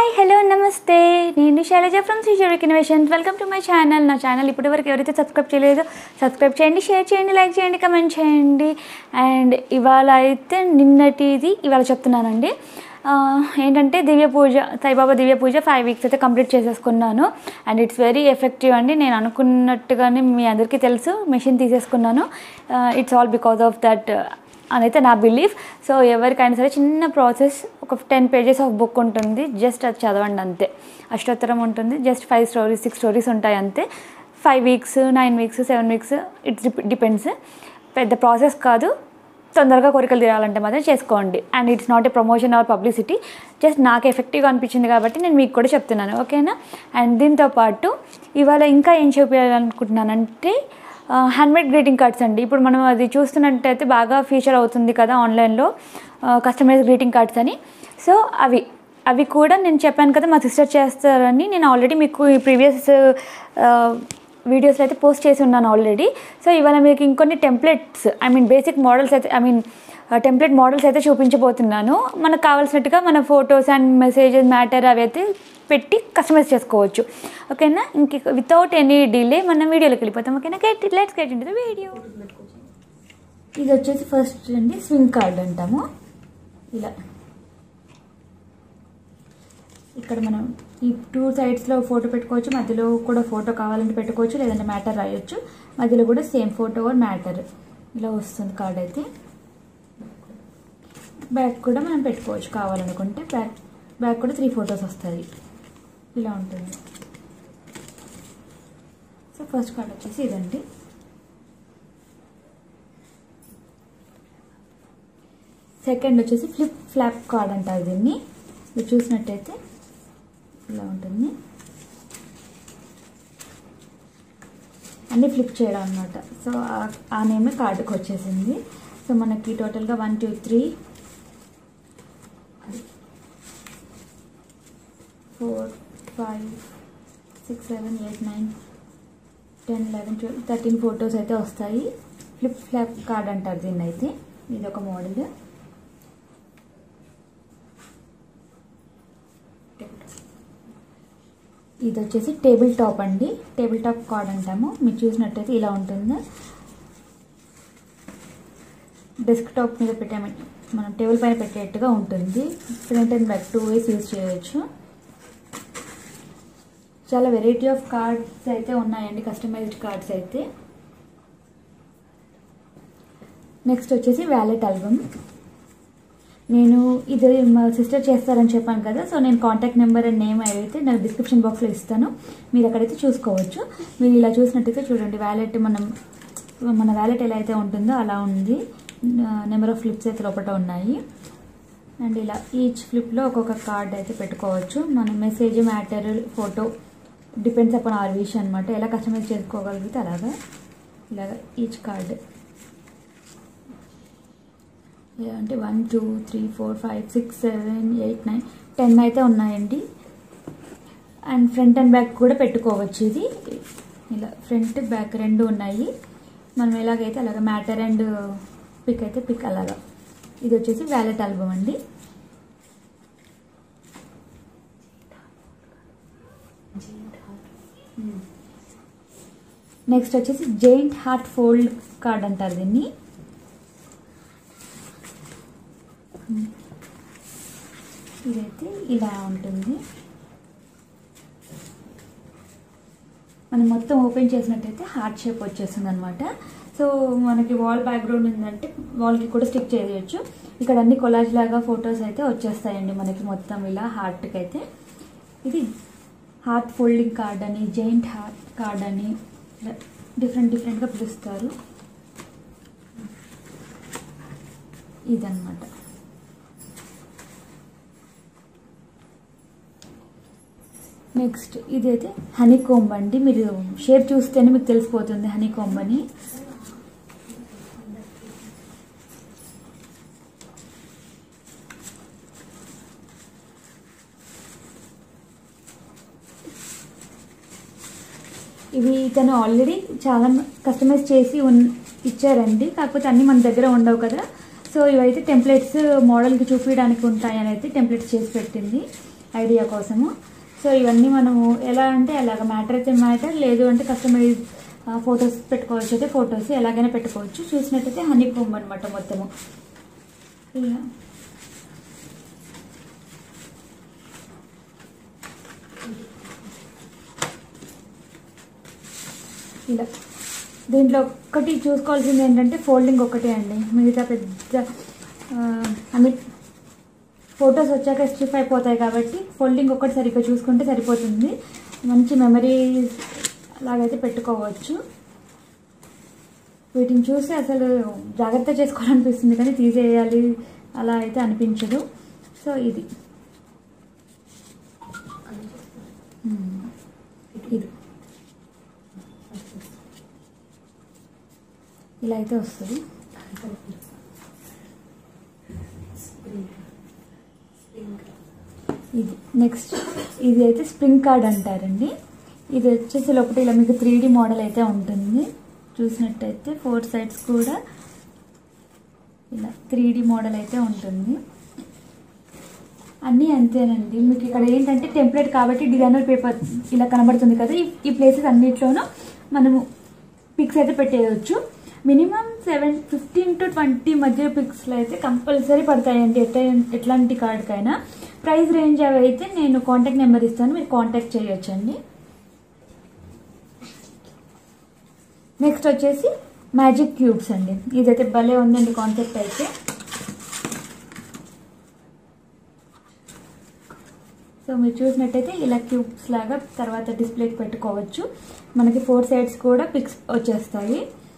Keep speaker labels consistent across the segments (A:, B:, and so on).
A: Hi hello నమస్తే నేను Shailaja from శ్రీజోరిక్ ఇన్వెషన్స్ వెల్కమ్ టు మై ఛానల్ నా ఛానల్ ఇప్పటి వరకు ఎవరైతే సబ్స్క్రైబ్ చేయలేదో సబ్స్క్రైబ్ చేయండి షేర్ చేయండి లైక్ చేయండి కమెంట్ చేయండి అండ్ ఇవాళ అయితే నిన్నటిది ఇవాళ చెప్తున్నానండి ఆ, ఏంటంటే దివ్య పూజ సాయిబాబా దివ్య పూజ ఫైవ్ వీక్స్ అయితే కంప్లీట్ చేసేసుకున్నాను అండ్ ఇట్స్ వెరీ ఎఫెక్టివ్ అండి నేను అనుకున్నట్టుగానే మీ అందరికీ తెలుసు మెషిన్ తీసేసుకున్నాను it's all because of that అని అయితే నా బిలీఫ్ సో ఎవరికైనా సరే చిన్న ప్రాసెస్ ఒక టెన్ పేజెస్ ఆఫ్ బుక్ ఉంటుంది జస్ట్ అది చదవండి అంతే అష్టోత్తరం ఉంటుంది just five stories six stories ఉంటాయి అంతే five weeks nine weeks seven weeks it's depends పెద్ద ప్రాసెస్ కాదు తొందరగా కోరికలు తీరాలంటే మాత్రం చేసుకోండి and it's not a promotion or publicity just నాకు ఎఫెక్టివ్గా అనిపించింది కాబట్టి నేను మీకు కూడా చెప్తున్నాను ఓకేనా అండ్ దీంతో పాటు ఇవాళ ఇంకా ఏం చూపించాలనుకుంటున్నానంటే హ్యాండ్మేడ్ గ్రీటింగ్ కార్డ్స్ అండి ఇప్పుడు మనం అది చూస్తున్నట్టయితే బాగా ఫీచర్ అవుతుంది కదా ఆన్లైన్లో కస్టమైజ్ గ్రీటింగ్ కార్డ్స్ అని సో అవి అవి కూడా నేను చెప్పాను కదా మా సిస్టర్ చేస్తారని నేను ఆల్రెడీ మీకు ఈ ప్రీవియస్ వీడియోస్లో అయితే పోస్ట్ చేసి ఉన్నాను ఆల్రెడీ సో ఇవాళ మీకు ఇంకొన్ని templates I mean basic models అయితే ఐ మీన్ టెంప్లెట్ మోడల్స్ అయితే చూపించబోతున్నాను మనకు కావాల్సినట్టుగా మన ఫొటోస్ అండ్ మెసేజెస్ మ్యాటర్ అవి అయితే పెట్టి కస్టమైజ్ చేసుకోవచ్చు ఓకేనా ఇంక వితౌట్ ఎనీ డిలే మనం వీడియోలోకి వెళ్ళిపోతాం ఓకేనా get let's get into the video ఇది వచ్చేసి ఫస్ట్ అండి స్వింగ్ కార్డ్ అంటాము ఇలా ఇక్కడ మనం ఈ టూ సైడ్స్లో ఫోటో పెట్టుకోవచ్చు మధ్యలో కూడా ఫోటో కావాలంటే పెట్టుకోవచ్చు లేదంటే మ్యాటర్ రాయొచ్చు మధ్యలో కూడా సేమ్ ఫోటో ఆర్ మ్యాటర్ ఇలా వస్తుంది కార్డ్ అయితే బ్యాక్ కూడా మనం పెట్టుకోవచ్చు కావాలనుకుంటే బ్యాక్ బ్యాక్ కూడా త్రీ ఫొటోస్ వస్తాయి ఇలా ఉంటుంది సో ఫస్ట్ కార్డ్ వచ్చేసి ఇదండి సెకండ్ వచ్చేసి ఫ్లిప్ ఫ్లాప్ కార్డ్ అంటారు దీన్ని మీరు చూసినట్టయితే ఇలా ఉంటుంది అన్నీ ఫ్లిప్ చేయడం అనమాట సో ఆ- ఆ నేమే కార్డుకి వచ్చేసింది సో మనకి టోటల్గా one two three four five six seven eight nine ten eleven twelve thirteen photos అయితే వస్తాయి ఫ్లిప్ ఫ్లాప్ కార్డ్ అంటారు దీన్ని అయితే ఇది ఒక మోడల్ ఇది వచ్చేసి టేబుల్ టాప్ అండి టేబుల్ టాప్ కార్డ్ అంటాము మీరు చూసినట్టయితే ఇలా ఉంటుంది డెస్క్ టాప్ మీద పెట్టామంటే మనం టేబుల్ పైన పెట్టేట్టుగా ఉంటుంది front and back two ways use చేయొచ్చు చాలా వెరైటీ ఆఫ్ కార్డ్స్ అయితే ఉన్నాయండి కస్టమైజ్డ్ కార్డ్స్ అయితే నెక్స్ట్ వచ్చేసి వ్యాలెట్ ఆల్బమ్ నేను ఇది మా సిస్టర్ చేస్తారని చెప్పాను కదా సో నేను కాంటాక్ట్ నెంబర్ అండ్ నేమ్ అయితే నాకు డిస్క్రిప్షన్ బాక్స్లో ఇస్తాను మీరు అక్కడైతే చూసుకోవచ్చు మీరు ఇలా చూసినట్టయితే చూడండి వ్యాలెట్ మనం మన వ్యాలెట్ ఎలా అయితే ఉంటుందో అలా ఉంది నెంబర్ ఆఫ్ ఫ్లిప్స్ అయితే లోపల ఉన్నాయి అండ్ ఇలా ఈచ్ ఫ్లిప్లో ఒక్కొక్క కార్డ్ అయితే పెట్టుకోవచ్చు మన message matter photo depends upon our wish అనమాట ఎలా కస్టమైజ్ చేసుకోగలిగితే అలాగా ఇలాగ ఈచ్ కార్డ్ అంటే one two three four five six seven eight nine ten అయితే ఉన్నాయండి అండ్ ఫ్రంట్ అండ్ బ్యాక్ కూడా పెట్టుకోవచ్చు ఇది ఇలా ఫ్రంట్ బ్యాక్ రెండు ఉన్నాయి మనం ఎలాగైతే అలాగ మ్యాటర్ అండ్ పిక్ అయితే పిక్ అలాగా ఇది వచ్చేసి వ్యాలెట్ ఆల్బమ్ అండి నెక్స్ట్ వచ్చేసి జైంట్ హార్ట్ ఫోల్డ్ కార్డ్ అంటారు దీన్ని ఇదైతే ఇలా ఉంటుంది మనం మొత్తం ఓపెన్ చేసినట్టయితే హార్ట్ షేప్ వచ్చేస్తుంది అనమాట సో మనకి వాల్ బ్యాక్గ్రౌండ్ ఉందంటే వాల్కి కూడా స్టిక్ చేయవచ్చు ఇక్కడ అన్ని కొలాజ్ లాగా ఫొటోస్ అయితే వచ్చేస్తాయండి మనకి మొత్తం ఇలా హార్ట్కి అయితే ఇది హార్ట్ ఫోల్డింగ్ కార్డ్ అని జైంట్ హార్ట్ కార్డ్ అని డిఫరెంట్ డిఫరెంట్గా పిలుస్తారు ఇదన్నమాట నెక్స్ట్ ఇదైతే హనీ కోంబ్ అండి మీరు షేప్ చూస్తేనే మీకు తెలిసిపోతుంది హనీ కోంబ్ అని ఇవి తను ఆల్రెడీ చాలా కస్టమైజ్ చేసి ఉన్ ఇచ్చారండి కాకపోతే అన్నీ మన దగ్గర ఉండవు కదా సో ఇవైతే టెంప్లెట్స్ మోడల్కి చూపించడానికి ఉంటాయని అయితే టెంప్లెట్స్ చేసి పెట్టింది ఐడియా కోసము సో ఇవన్నీ మనము ఎలా అంటే ఎలాగ మ్యాటర్ అయితే మ్యాటర్ లేదు అంటే కస్టమైజ్ ఫొటోస్ పెట్టుకోవచ్చు అయితే ఫొటోస్ ఎలాగైనా పెట్టుకోవచ్చు చూసినట్టయితే హనీ కోమ్ అనమాట మొత్తము ఇలా ఇలా దీంట్లో ఒక్కటి చూసుకోవాల్సింది ఏంటంటే ఫోల్డింగ్ ఒకటే అండి మిగతా పెద్ద అన్ని ఫొటోస్ వచ్చాక స్టిఫ్ అయిపోతాయి కాబట్టి ఫోల్డింగ్ ఒక్కటి సరిగ్గా చూసుకుంటే సరిపోతుంది మంచి మెమరీ లాగైతే పెట్టుకోవచ్చు వీటిని చూసి అసలు జాగ్రత్త చేసుకోవాలనిపిస్తుంది కానీ తీసేయాలి అలా అయితే అనిపించదు సో ఇది మ్మ్. ఇది ఇలా అయితే వస్తుంది ఇది నెక్స్ట్ ఇది అయితే స్ప్రింగ్ కార్డ్ అంటారండి ఇది వచ్చేసి లోపల ఇలా మీకు త్రీ మోడల్ అయితే ఉంటుంది చూసినట్టయితే ఫోర్ సైడ్స్ కూడా ఇలా త్రీ మోడల్ అయితే ఉంటుంది అన్నీ అంతేనండి మీకు ఇక్కడ ఏంటంటే టెంప్లెట్ కాబట్టి డిజైనర్ పేపర్ ఇలా కనబడుతుంది కదా ఈ- ఈ ప్లేసెస్ అన్నిట్లోనూ మనము పిక్స్ అయితే పెట్టేయచ్చు minimum seven fifteen to twenty మధ్య పిక్స్లో అయితే కంపల్సరీ పడతాయండి ఎట్లా ఎట్లాంటి కార్డ్కైనా ప్రైస్ రేంజ్ అవి అయితే నేను కాంటాక్ట్ నెంబర్ ఇస్తాను మీరు కాంటాక్ట్ చేయొచ్చండి నెక్స్ట్ వచ్చేసి మ్యాజిక్ క్యూబ్స్ అండి ఇదైతే భలే ఉందండి కాన్సెప్ట్ అయితే సో మీరు చూసినట్టయితే ఇలా క్యూబ్స్ లాగా తర్వాత డిస్ప్లేకి పెట్టుకోవచ్చు మనకి ఫోర్ సైడ్స్ కూడా పిక్స్ వచ్చేస్తాయి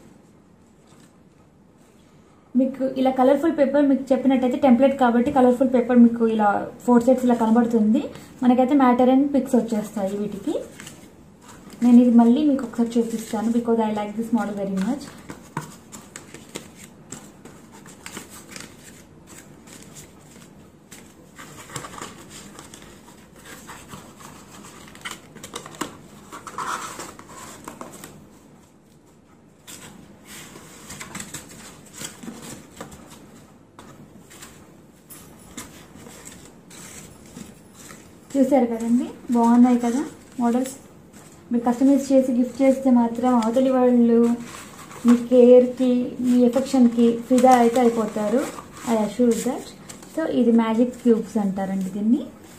A: మీకు ఇలా కలర్ఫుల్ పేపర్ మీకు చెప్పినట్టయితే టెంప్లెట్ కాబట్టి కలర్ఫుల్ పేపర్ మీకు ఇలా ఫోర్ సైడ్స్ ఇలా కనబడుతుంది మనకైతే మ్యాటర్ అండ్ పిక్స్ వచ్చేస్తాయి వీటికి నేను ఇది మళ్ళీ మీకు ఒకసారి చూపిస్తాను because I like this model very much చూసారు కదండి బాగున్నాయి కదా మోడల్స్ మీరు కస్టమైజ్ చేసి గిఫ్ట్ చేస్తే మాత్రం అవతలి వాళ్ళు మీ కేర్కి మీ ఎఫెక్షన్కి ఫిదా అయితే అయిపోతారు ఐ అష్యూర్ దట్ సో ఇది మ్యాజిక్ క్యూబ్స్ అంటారండి దీన్ని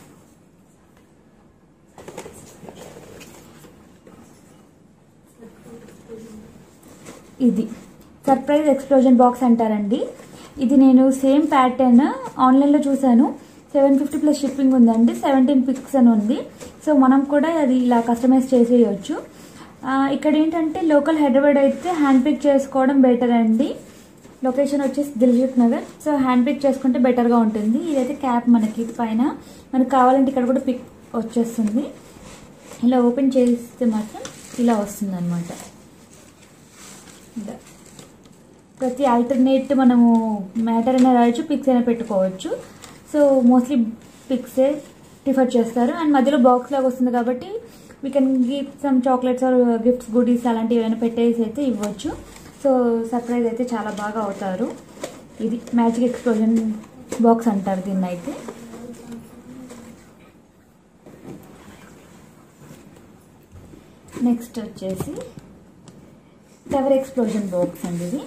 A: ఇది సర్ప్రైజ్ ఎక్స్ప్లోజన్ బాక్స్ అంటారండి ఇది నేను సేమ్ ప్యాటర్న్ ఆన్లైన్లో చూశాను సెవెన్ ఫిఫ్టీ ప్లస్ షిప్పింగ్ ఉందండి సెవెంటీన్ పిక్స్ అని ఉంది సో మనం కూడా అది ఇలా కస్టమైజ్ చేసేయచ్చు ఆ, ఇక్కడ ఏంటంటే లోకల్ హైదరాబాద్ అయితే హ్యాండ్ పిక్ చేసుకోవడం బెటర్ అండి లొకేషన్ వచ్చేసి Dilsukhnagar so hand pick చేసుకుంటే బెటర్గా ఉంటుంది ఇదైతే క్యాప్ మనకి ఇది పైన మనకు కావాలంటే ఇక్కడ కూడా పిక్ వచ్చేస్తుంది ఇలా ఓపెన్ చేస్తే మాత్రం ఇలా వస్తుంది అనమాట ఇలా ప్రతి ఆల్టర్నేట్ మనము మ్యాటర్ అయినా రాయొచ్చు పిక్స్ అయినా పెట్టుకోవచ్చు సో మోస్ట్లీ పిక్సే ప్రిఫర్ చేస్తారు అండ్ మధ్యలో బాక్స్ లాగా వస్తుంది కాబట్టి we can give some chocolates or gifts goodies అలాంటివి ఏమైనా పెట్టేసి అయితే ఇవ్వచ్చు సో సర్ప్రైజ్ అయితే చాలా బాగా అవుతారు ఇది మ్యాజిక్ ఎక్స్ప్లోజన్ బాక్స్ అంటారు దీన్ని అయితే నెక్స్ట్ వచ్చేసి టవర్ ఎక్స్ప్లోజన్ బాక్స్ అండి ఇది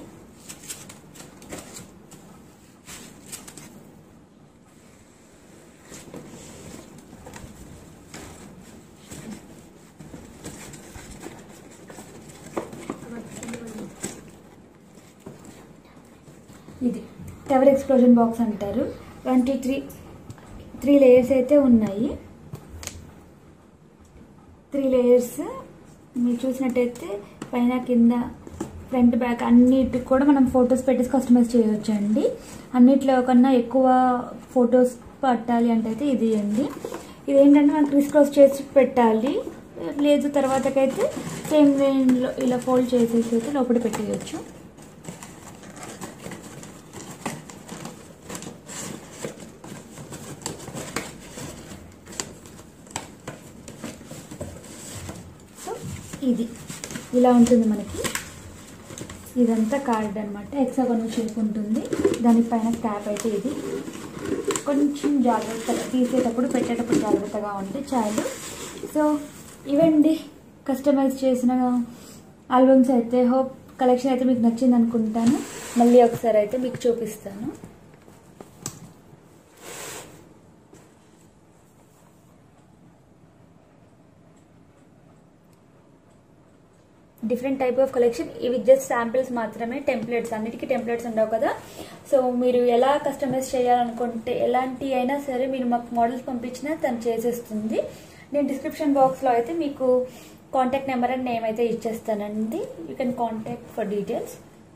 A: ఇది టవర్ ఎక్స్ప్లోజన్ బాక్స్ అంటారు one two three three layers అయితే ఉన్నాయి త్రీ లేయర్స్ మీరు చూసినట్టయితే పైన కింద ఫ్రంట్ బ్యాక్ అన్నిటికి కూడా మనం ఫొటోస్ పెట్టేసి కస్టమైజ్ చేయొచ్చు అండి అన్నిట్లో కన్నా ఎక్కువ ఫొటోస్ పట్టాలి అంటే అయితే ఇది అండి ఇది ఏంటంటే మనం క్రిస్ క్రాస్ చేసి పెట్టాలి లేదు తర్వాతకైతే సేమ్ వేలో ఇలా ఫోల్డ్ చేసేసి అయితే లోపల పెట్టేయచ్చు సో ఇది ఇలా ఉంటుంది మనకి ఇదంతా కార్డ్ అనమాట హెక్సాగోనల్ షేప్ ఉంటుంది దానిపైన క్యాప్ అయితే ఇది కొంచెం జాగ్రత్తగా తీసేటప్పుడు పెట్టేటప్పుడు జాగ్రత్తగా ఉంటే చాలు సో ఇవండి కస్టమైజ్ చేసిన ఆల్బమ్స్ అయితే హోప్ కలెక్షన్ అయితే మీకు నచ్చింది అనుకుంటాను మళ్ళీ ఒకసారి అయితే మీకు చూపిస్తాను డిఫరెంట్ టైప్ ఆఫ్ కలెక్షన్ ఇవి జస్ట్ శాంపిల్స్ మాత్రమే టెంప్లెట్స్ అన్నిటికీ టెంప్లెట్స్ ఉండవు కదా సో మీరు ఎలా కస్టమైజ్ చేయాలనుకుంటే ఎలాంటి అయినా సరే మీరు మాకు మోడల్స్ పంపించినా తను చేసేస్తుంది నేను డిస్క్రిప్షన్ బాక్స్లో అయితే మీకు కాంటాక్ట్ నెంబర్ అండ్ నేమ్ అయితే ఇచ్చేస్తానండి you can contact for details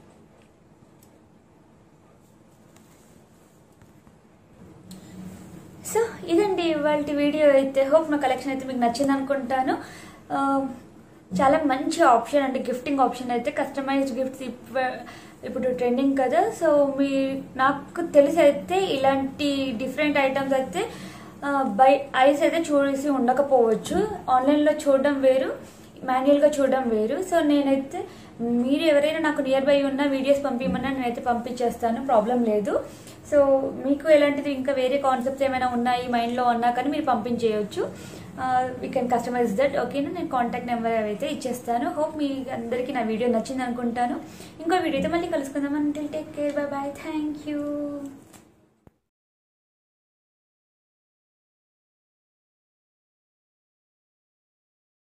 A: so ఇదండి ఇవాళ వీడియో అయితే హోప్ నా కలెక్షన్ అయితే మీకు నచ్చింది అనుకుంటాను ఆ, చాలా మంచి ఆప్షన్ అంటే గిఫ్టింగ్ ఆప్షన్ అయితే కస్టమైజ్డ్ గిఫ్ట్స్ ఇప్పుడు ట్రెండింగ్ కదా సో మీ నాకు తెలిసి అయితే ఇలాంటి డిఫరెంట్ ఐటమ్స్ అయితే బై ఐస్ అయితే చూసి ఉండకపోవచ్చు ఆన్లైన్లో చూడడం వేరు మాన్యువల్గా చూడడం వేరు సో నేనైతే మీరు ఎవరైనా నాకు నియర్ బై ఉన్న వీడియోస్ పంపించమన్నా నేనైతే పంపించేస్తాను ప్రాబ్లం లేదు సో మీకు ఎలాంటిది ఇంకా వేరే కాన్సెప్ట్స్ ఏమైనా ఉన్నాయి మైండ్లో ఉన్నా కానీ మీరు పంపించేయచ్చు వీ కెన్ కస్టమైజ్ దట్ ఓకేనా నేను కాంటాక్ట్ నెంబర్ అయితే ఇచ్చేస్తాను హోప్ మీ అందరికీ నా వీడియో నచ్చింది అనుకుంటాను ఇంకో వీడియోతో మళ్ళీ కలుసుకుందాం అంటే take care bye bye thank you